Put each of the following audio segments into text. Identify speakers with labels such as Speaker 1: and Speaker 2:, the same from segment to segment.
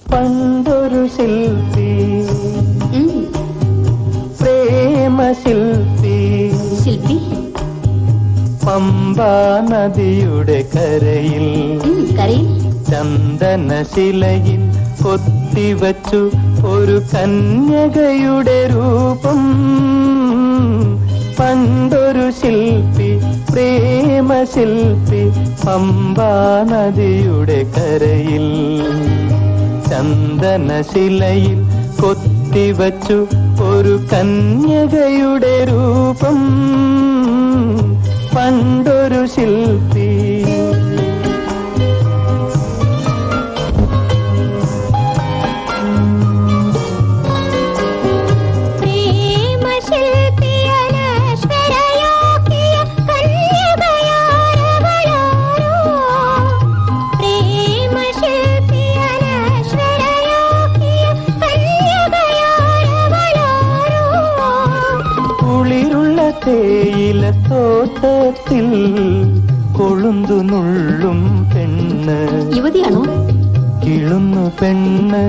Speaker 1: പണ്ടൊരു ശില്പി
Speaker 2: ഉം,
Speaker 1: പ്രേമ ശില്പി
Speaker 2: ശില്പി
Speaker 1: പമ്പാ നദിയുടെ കരയിൽ
Speaker 2: ഉം, കരയിൽ
Speaker 1: ചന്ദനശിലയിൽ കൊത്തിവച്ചു ഒരു കന്യകയുടെ രൂപം പണ്ടൊരു ശില്പി പ്രേമശില്പി പമ്പാ നദിയുടെ കരയിൽ ചന്ദനശിലയിൽ കൊത്തിവച്ചു ഒരു കന്യകയുടെ രൂപം പണ്ടൊരു ശില്പി
Speaker 2: പ്രേമശില്പിയനശ്വരയാക്കിയ കന്യകയാരവളാരോ. പ്രേമശില്പിയനശ്വരയാക്കിയ കന്യകയാരവളാരോ.
Speaker 1: കുളിരുള്ള തേയില തോട്ടത്തിൽ കൊളുന്തു നുള്ളും പെണ്ണ്
Speaker 2: യുവതിയാണോ
Speaker 1: കിളുന്നു പെണ്ണ്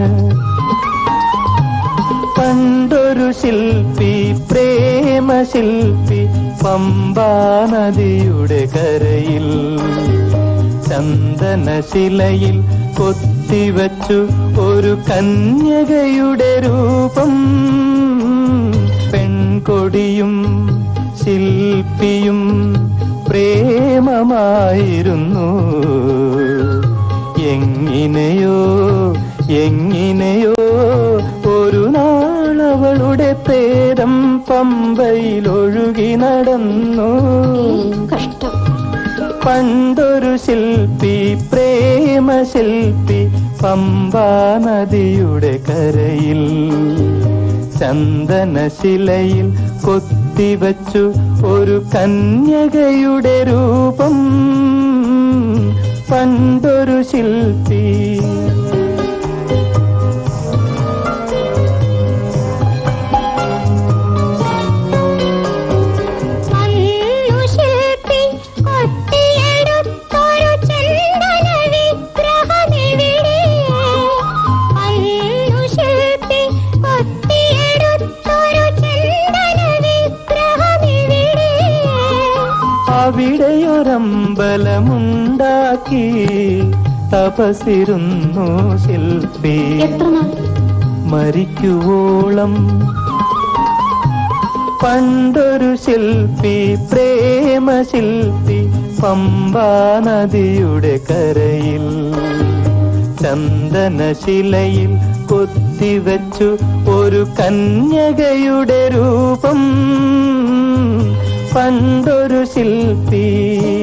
Speaker 1: പണ്ടൊരു ശില്പി പ്രേമ ശില്പി പമ്പാ നദിയുടെ കരയിൽ ചന്ദനശിലയിൽ കൊത്തിവച്ചു ഒരു കന്യകയുടെ രൂപം പെൺകൊടിയും ശില്പിയും പ്രേമമായിരുന്നു എങ്ങിനെയോ എങ്ങിനെയോ ഒരു നാളവളുടെ പേരം പമ്പയിൽ ഒഴുകി നടന്നു
Speaker 2: കഷ്ടം
Speaker 1: പണ്ടൊരു ശില്പി പ്രേമ ശില്പി പമ്പാ നദിയുടെ കരയിൽ ചന്ദനശിലയിൽ കൊത്തിവച്ചു ഒരു കന്യകയുടെ രൂപം പണ്ടൊരു ശില്പി
Speaker 2: അന്നു ശില്പി കൊത്തിയെടുത്തൊരു ചന്ദന വിഗ്രഹമെവിടെ? അന്നു ശില്പി കൊത്തിയെടുത്തൊരു ചന്ദന വിഗ്രഹമെവിടെ?
Speaker 1: അവിടെയൊരമ്പലമുണ്ടാക്കി തപസിരുന്നു ശില്പി
Speaker 2: എത്ര നാൾ
Speaker 1: മരിക്കുവോളം പണ്ടൊരു ശില്പി പ്രേമ ശില്പി പമ്പാ നദിയുടെ കരയിൽ ചന്ദനശിലയിൽ കൊത്തിവച്ചു ഒരു കന്യകയുടെ രൂപം പണ്ടൊരു ശില്പി